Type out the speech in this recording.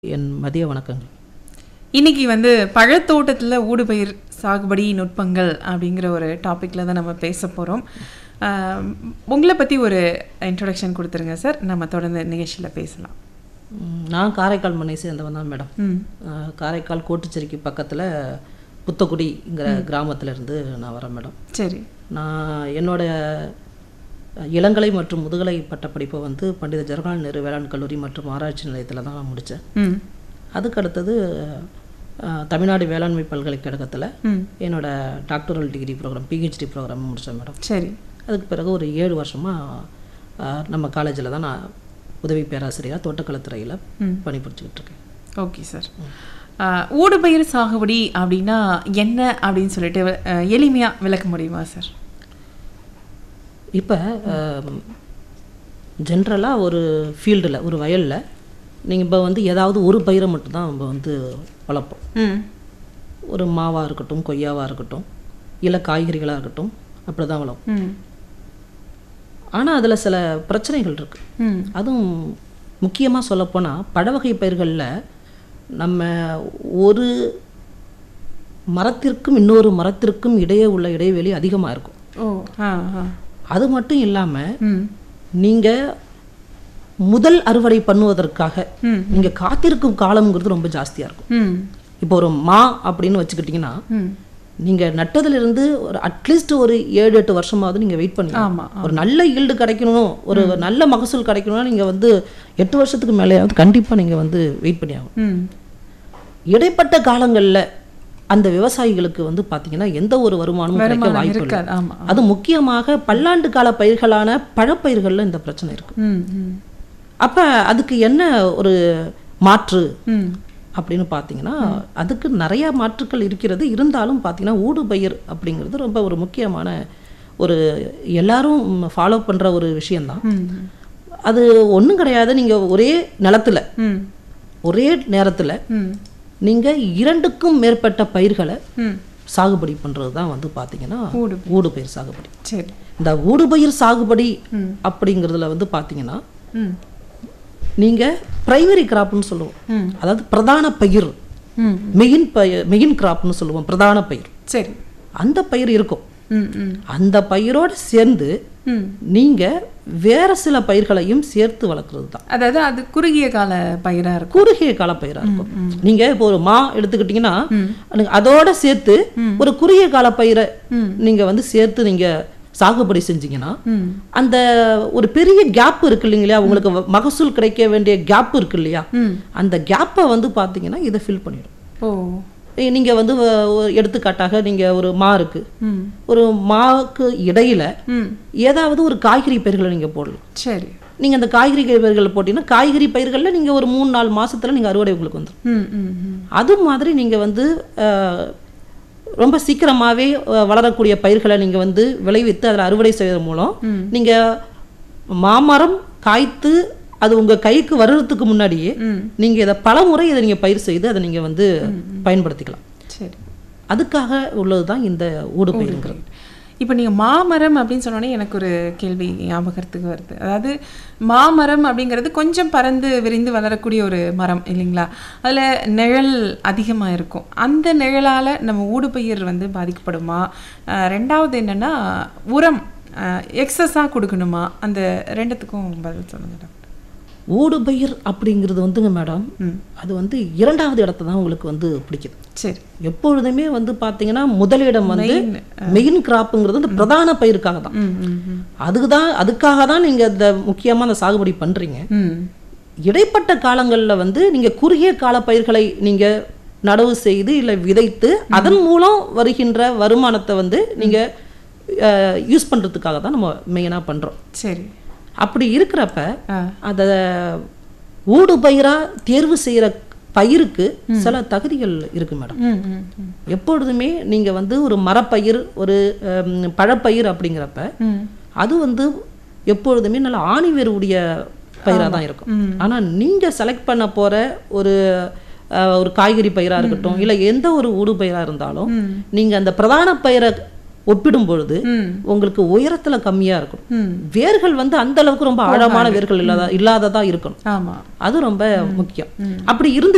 என் மதிய வணக்கங்கள் இன்னைக்கு வந்து பழத்தோட்டத்தில் ஊடுபயிர் சாகுபடி நுட்பங்கள் அப்படிங்கிற ஒரு டாப்பிக்கில் தான் நம்ம பேச போகிறோம் உங்களை பற்றி ஒரு இன்ட்ரொடக்ஷன் கொடுத்துருங்க சார் நம்ம தொடர்ந்து நிகழ்ச்சியில் பேசலாம் ம், நான் காரைக்கால் மண்ணை சேர்ந்தவன் தான் மேடம் ம் அஹ், காரைக்கால் கோட்டுச்சேரிக்கு பக்கத்தில் புத்தக்குடிங்கிற கிராமத்துல இருந்து நான் வரேன் மேடம் சரி நான் என்னோட இளங்கலை மற்றும் முதுகலை பட்டப்படிப்பை வந்து பண்டித ஜவஹர்லால் நேரு வேளாண் கல்லூரி மற்றும் ஆராய்ச்சி நிலையத்தில் தான் நான் முடித்தேன் ம் அதுக்கு அடுத்தது அஹ், தமிழ்நாடு வேளாண்மை பல்கலைக்கழகத்தில் ம் என்னோட doctoral degree programme PhD programme முடித்தேன் மேடம் சரி அதுக்கு பிறகு ஒரு ஏழு வருஷமாக நம்ம காலேஜில் தான் நான் உதவி பேராசிரியராக தோட்டக்கலைத்துறையில் ம் பணிபுரிச்சுக்கிட்டு இருக்கேன் ஓகே சார் ஊடுபயிர் சாகுபடி அப்படின்னா என்ன அப்படின்னு சொல்லிட்டு எளிமையாக விளக்க முடியுமா சார் இப்போ ஜென்ரலாக ஒரு ஃபீல்டில் ஒரு வயலில் நீங்கள் இப்போ வந்து ஏதாவது ஒரு பயிரை மட்டும்தான் நம்ம வந்து வளர்ப்போம் ம் ஒரு மாவாக இருக்கட்டும் கொய்யாவாக இருக்கட்டும் இல்லை காய்கறிகளாக இருக்கட்டும் அப்படி தான் வளர்ப்போம் ம் ஆனால் அதில் சில பிரச்சனைகள் இருக்குது ம் அதுவும் முக்கியமாக சொல்லப்போனால் பழவகை பயிர்களில் நம்ம ஒரு மரத்திற்கும் இன்னொரு மரத்திற்கும் இடையே உள்ள இடைவெளி அதிகமாக இருக்கும் ஓ ஆ ஆ அது மட்டும் இல்லாமல் ம் நீங்கள் முதல் அறுவடை பண்ணுவதற்காக ம் நீங்கள் காத்திருக்கும் காலம்ங்கிறது ரொம்ப ஜாஸ்தியாக இருக்கும் ம் இப்போ ஒரு மா அப்படின்னு வச்சுக்கிட்டிங்கன்னா ம் நீங்கள் நட்டதிலிருந்து ஒரு அட்லீஸ்ட் ஒரு ஏழு எட்டு வருஷமாவது நீங்கள் வெயிட் பண்ணி ஆமா ஒரு நல்ல ஈல்டு கிடைக்கணும் ஒரு நல்ல மகசூல் கிடைக்கணும்னா நீங்கள் வந்து எட்டு வருஷத்துக்கு மேலேயாவது கண்டிப்பாக நீங்கள் வந்து வெயிட் பண்ணி ஆகணும் ம் இடைப்பட்ட காலங்களில் அந்த விவசாயிகளுக்கு வந்து பார்த்தீங்கன்னா எந்த ஒரு வருமானமும் கிடைக்க வருமானம் வாய்ப்பு இல்லை இருக்காது ஆமா அது முக்கியமாக பல்லாண்டு கால பயிர்களான பழப்பயிர்களில் இந்த பிரச்சனை இருக்கு ம் ம் அப்போ அதுக்கு என்ன ஒரு மாற்று ம் அப்படின்னு பார்த்தீங்கன்னா அதுக்கு நிறைய மாற்றுக்கள் இருக்கிறது இருந்தாலும் பார்த்தீங்கன்னா ஊடுபயிர் அப்படிங்கிறது ரொம்ப ஒரு முக்கியமான ஒரு எல்லாரும் ஃபாலோ பண்ணுற ஒரு விஷயம்தான் ம் அது ஒன்றும் கிடையாது நீங்கள் ஒரே நிலத்துல ம் ஒரே நேரத்தில் ம் நீங்கள் இரண்டுக்கும் மேற்பட்ட பயிர்களை ம் சாகுபடி பண்ணுறது தான் வந்து பார்த்தீங்கன்னா ஊடு ஊடுபயிர் சாகுபடி சரி இந்த ஊடுபயிர் சாகுபடி ம் அப்படிங்கிறதுல வந்து பார்த்தீங்கன்னா ம் நீங்கள் பிரைமரி கிராப்னு சொல்லுவோம் ம் அதாவது பிரதான பயிர் ம் மெயின் பயிர் மெயின் கிராப்னு சொல்லுவோம் பிரதான பயிர் சரி அந்த பயிர் இருக்கும் ம் ம் அந்த பயிரோடு சேர்ந்து ம் நீங்கள் வேற சில பயிர்களையும் சேர்த்து வளர்க்குறது தான் அதாவது அது குறுகிய கால பயிரா இருக்கும் குறுகிய கால பயிராக இருக்கும் நீங்க இப்போ ஒரு மா எடுத்துக்கிட்டிங்கன்னா ம். அதுக்கு அதோட சேர்த்து ஒரு குறுகிய கால பயிரை ம். நீங்க வந்து சேர்த்து நீங்க சாகுபடி செஞ்சீங்கன்னா ம் அந்த ஒரு பெரிய கேப் இருக்கு இல்லைங்களா உங்களுக்கு வ- மகசூல் கிடைக்க வேண்டிய கேப் இருக்கு இல்லையா ம் அந்த கேப்பை வந்து பார்த்தீங்கன்னா இதை ஃபில் பண்ணிடும் ஓ ஏ, நீங்க வந்து வ- ஒரு எடுத்துக்காட்டாக நீங்க ஒரு மா இருக்கு ம் ஒரு மாவுக்கு இடையில ம் ஏதாவது ஒரு காய்கறி பயிர்களை நீங்க போடலாம் சரி நீங்க அந்த காய்கறி பயிர்களை போட்டீங்கன்னா காய்கறி பயிர்களில் நீங்க ஒரு மூணு நாலு மாசத்துல நீங்க அறுவடை உங்களுக்கு வந்துடும் ம் ம் ம் அது மாதிரி நீங்க வந்து அஹ், ரொம்ப சீக்கிரமாவே அஹ், வளரக்கூடிய பயிர்களை நீங்க வந்து விளைவித்து அதில் அறுவடை செய்வதன் மூலம் ம். நீங்க மாமரம் காய்த்து அது உங்க கைக்கு வர்றதுக்கு முன்னாடியே ம் நீங்க இதை பல முறை இதை நீங்க பயிர் செய்து அதை நீங்க வந்து பயன்படுத்திக்கலாம் சரி அதுக்காக உள்ளது தான் இந்த ஊடு பயிருங்கிறது இப்போ நீங்கள் மாமரம் அப்படின்னு சொன்னோடனே எனக்கு ஒரு கேள்வி ஞாபகத்துக்கு வருது அதாவது மாமரம் அப்படிங்கிறது கொஞ்சம் பறந்து விரிந்து வளரக்கூடிய ஒரு மரம் இல்லைங்களா அதில் நிழல் அதிகமாக இருக்கும் அந்த நிழலால் நம்ம ஊடுபயிர் வந்து பாதிக்கப்படுமா அஹ் ரெண்டாவது என்னென்னா உரம் எக்ஸஸாக கொடுக்கணுமா அந்த ரெண்டுத்துக்கும் பதில் சொல்லுங்க டாக்டர் ஊடுபயிர் அப்படிங்கிறது வந்துங்க மேடம் ம் அது வந்து இரண்டாவது இடத்த தான் உங்களுக்கு வந்து பிடிக்குது சரி எப்பொழுதுமே வந்து பார்த்தீங்கன்னா முதலிடம் வந்து Main, மெயின் கிராப்புங்கிறது இந்த பிரதான பயிருக்காக தான் ம் ம் ம் அதுக்கு தான் அதுக்காக தான் நீங்கள் இந்த முக்கியமாக அந்த சாகுபடி பண்ணுறீங்க ம் இடைப்பட்ட காலங்களில் வந்து நீங்கள் குறுகிய கால பயிர்களை நீங்கள் நடவு செய்து இல்லை விதைத்து அதன் மூலம் வருகின்ற வருமானத்தை வந்து நீங்கள் யூஸ் பண்ணுறதுக்காக தான் நம்ம மெயினாக பண்ணுறோம் சரி அப்படி இருக்கிறப்ப ஆ அதை ஊடு பயிராக தேர்வு செய்கிற பயிருக்கு சில தகுதிகள் இருக்கு மேடம் ம் ம் ம் எப்பொழுதுமே நீங்கள் வந்து ஒரு மரப்பயிர் ஒரு ஹம், பழப்பயிர் அப்படிங்கிறப்ப ம் அது வந்து எப்பொழுதுமே நல்ல ஆணிவேர் உடைய பயிராக தான் இருக்கும் ம். ஆனால் நீங்கள் செலக்ட் பண்ண போகிற ஒரு அஹ், ஒரு காய்கறி பயிராக இருக்கட்டும் இல்லை எந்த ஒரு ஊடு பயிராக இருந்தாலும் ம் நீங்கள் அந்த பிரதான பயிரை ஒப்பிடும் பொழுது ம் உங்களுக்கு உயரத்துல கம்மியா இருக்கும் ம் வேர்கள் வந்து அந்த அளவுக்கு ரொம்ப ஆழமான வேர்கள் இல்லாத இல்லாததா இருக்கணும் ஆமா அது ரொம்ப முக்கியம் அப்படி இருந்து